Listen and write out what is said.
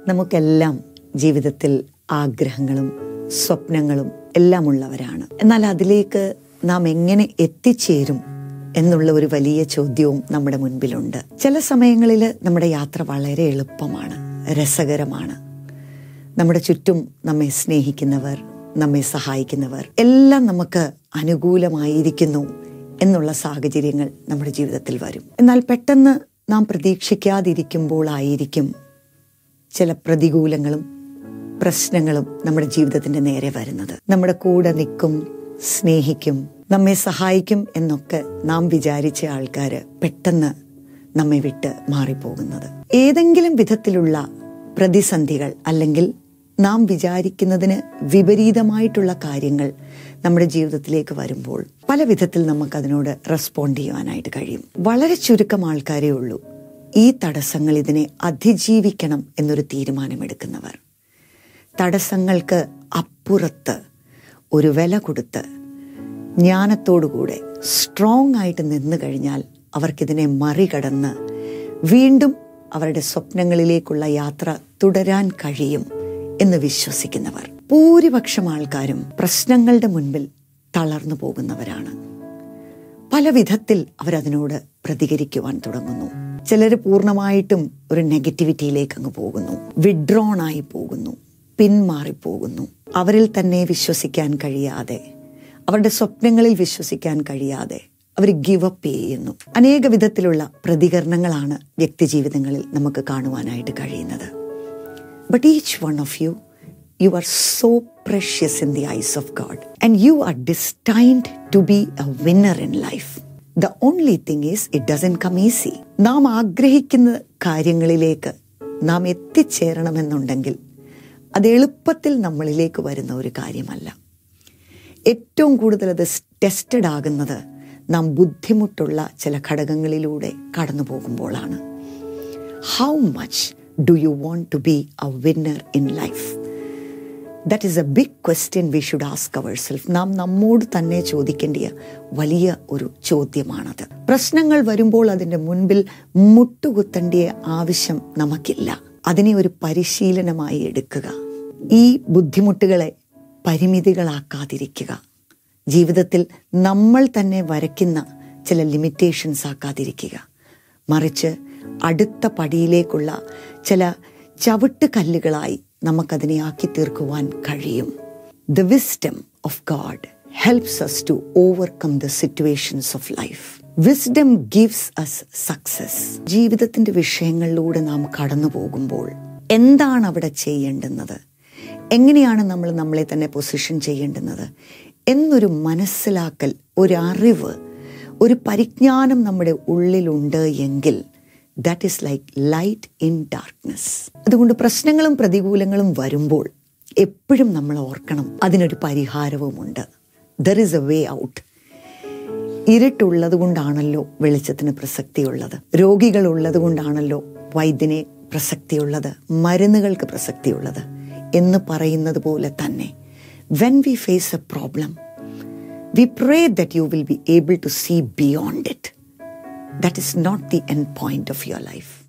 നമുക്കെല്ലാം ജീവിതത്തിൽ ആഗ്രഹങ്ങളും സ്വപ്നങ്ങളും എല്ലാം ഉള്ളവരാണ് എന്നാൽ അതിലേക്ക് നാം എങ്ങനെ എത്തിച്ചേരും എന്നുള്ള ഒരു വലിയ ചോദ്യവും നമ്മുടെ മുൻപിലുണ്ട് ചില സമയങ്ങളിൽ നമ്മുടെ യാത്ര വളരെ എളുപ്പമാണ് രസകരമാണ് നമ്മുടെ ചുറ്റും നമ്മെ സ്നേഹിക്കുന്നവർ നമ്മെ സഹായിക്കുന്നവർ എല്ലാം നമുക്ക് അനുകൂലമായിരിക്കുന്നു എന്നുള്ള സാഹചര്യങ്ങൾ നമ്മുടെ ജീവിതത്തിൽ വരും എന്നാൽ പെട്ടെന്ന് നാം പ്രതീക്ഷിക്കാതിരിക്കുമ്പോഴായിരിക്കും ചില പ്രതികൂലങ്ങളും പ്രശ്നങ്ങളും നമ്മുടെ ജീവിതത്തിന്റെ നേരെ വരുന്നത് നമ്മുടെ കൂടെ നിൽക്കും സ്നേഹിക്കും നമ്മെ സഹായിക്കും എന്നൊക്കെ നാം വിചാരിച്ച ആൾക്കാര് പെട്ടെന്ന് നമ്മെ വിട്ട് മാറിപ്പോകുന്നത് ഏതെങ്കിലും വിധത്തിലുള്ള പ്രതിസന്ധികൾ അല്ലെങ്കിൽ നാം വിചാരിക്കുന്നതിന് വിപരീതമായിട്ടുള്ള കാര്യങ്ങൾ നമ്മുടെ ജീവിതത്തിലേക്ക് വരുമ്പോൾ പല വിധത്തിൽ നമുക്ക് അതിനോട് റെസ്പോണ്ട് ചെയ്യുവാനായിട്ട് കഴിയും വളരെ ചുരുക്കം ആൾക്കാരേ ഉള്ളൂ ഈ തടസ്സങ്ങൾ ഇതിനെ അതിജീവിക്കണം എന്നൊരു തീരുമാനമെടുക്കുന്നവർ തടസ്സങ്ങൾക്ക് അപ്പുറത്ത് ഒരു വില കൊടുത്ത് ജ്ഞാനത്തോടുകൂടെ സ്ട്രോങ് ആയിട്ട് നിന്നു കഴിഞ്ഞാൽ അവർക്കിതിനെ മറികടന്ന് വീണ്ടും അവരുടെ സ്വപ്നങ്ങളിലേക്കുള്ള യാത്ര തുടരാൻ കഴിയും എന്ന് വിശ്വസിക്കുന്നവർ ഭൂരിപക്ഷം ആൾക്കാരും പ്രശ്നങ്ങളുടെ മുൻപിൽ തളർന്നു പോകുന്നവരാണ് പല വിധത്തിൽ അവരതിനോട് പ്രതികരിക്കുവാൻ തുടങ്ങുന്നു ചിലർ പൂർണ്ണമായിട്ടും ഒരു നെഗറ്റിവിറ്റിയിലേക്ക് അങ്ങ് പോകുന്നു വിഡ്രോൺ ആയി പോകുന്നു പിന്മാറിപ്പോകുന്നു അവരിൽ തന്നെ വിശ്വസിക്കാൻ കഴിയാതെ അവരുടെ സ്വപ്നങ്ങളിൽ വിശ്വസിക്കാൻ കഴിയാതെ അവർ ഗിവ് അപ്പ് ചെയ്യുന്നു അനേക വിധത്തിലുള്ള പ്രതികരണങ്ങളാണ് വ്യക്തിജീവിതങ്ങളിൽ നമുക്ക് കാണുവാനായിട്ട് കഴിയുന്നത് but each one of you you are so precious in the eyes of God and you are destined to be a winner in life the only thing is it doesn't come easy നാം ആഗ്രഹിക്കുന്ന കാര്യങ്ങളിലേക്ക് നാം എത്തിച്ചേരണമെന്നുണ്ടെങ്കിൽ അത് എളുപ്പത്തിൽ നമ്മളിലേക്ക് വരുന്ന ഒരു കാര്യമല്ല ഏറ്റവും കൂടുതൽ അത് ടെസ്റ്റഡ് ആകുന്നത് നാം ബുദ്ധിമുട്ടുള്ള ചില ഘടകങ്ങളിലൂടെ കടന്നു പോകുമ്പോഴാണ് how much do you want to be a winner in life that is a big question we should ask our self നാം നമ്മോട് തന്നെ ചോദിക്കേണ്ടിയ വലിയ ഒരു ചോദ്യമാണത് പ്രശ്നങ്ങൾ വരുമ്പോൾ അതിൻ്റെ മുൻപിൽ മുട്ടുകുത്തേണ്ടിയ ആവശ്യം നമുക്കില്ല അതിനെ ഒരു പരിശീലനമായി എടുക്കുക ഈ ബുദ്ധിമുട്ടുകളെ പരിമിതികളാക്കാതിരിക്കുക ജീവിതത്തിൽ നമ്മൾ തന്നെ വരയ്ക്കുന്ന ചില ലിമിറ്റേഷൻസ് ആക്കാതിരിക്കുക മറിച്ച് അടുത്ത പടിയിലേക്കുള്ള ചില ചവിട്ട് കല്ലുകളായി നമുക്കതിനെ ആക്കി തീർക്കുവാൻ കഴിയും the wisdom of God helps us to overcome the situations of life wisdom gives us success ജീവിതത്തിന്റെ വിഷയങ്ങളിലൂടെ നാം കടന്നു പോകുമ്പോൾ എന്താണ് അവിടെ ചെയ്യേണ്ടുന്നത് എങ്ങനെയാണ് നമ്മൾ നമ്മളെ തന്നെ പൊസിഷൻ ചെയ്യേണ്ടുന്നത് എന്നൊരു മനസ്സിലാക്കൽ ഒരു അറിവ് ഒരു പരിജ്ഞാനം നമ്മുടെ ഉള്ളിലുണ്ട് എങ്കിൽ that is like light in darkness അതുകൊണ്ട് പ്രശ്നങ്ങളും പ്രതികൂലങ്ങളും വരുമ്പോൾ എപ്പോഴും നമ്മൾ ഓർക്കണം അതിനൊരു പരിഹാരവുമുണ്ട് there is a way out ഇരുട്ടുള്ളത് കൊണ്ടാണല്ലോ വെളിച്ചത്തിന് പ്രസക്തിയുള്ളത് രോഗികൾ ഉള്ളത് കൊണ്ടാണല്ലോ വൈദ്യനെ പ്രസക്തിയുള്ളത് മരുന്നുകൾക്ക് പ്രസക്തിയുള്ളത് എന്ന് പറയുന്നത് പോലെ തന്നെ when we face a problem we pray that you will be able to see beyond it that is not the end point of your life.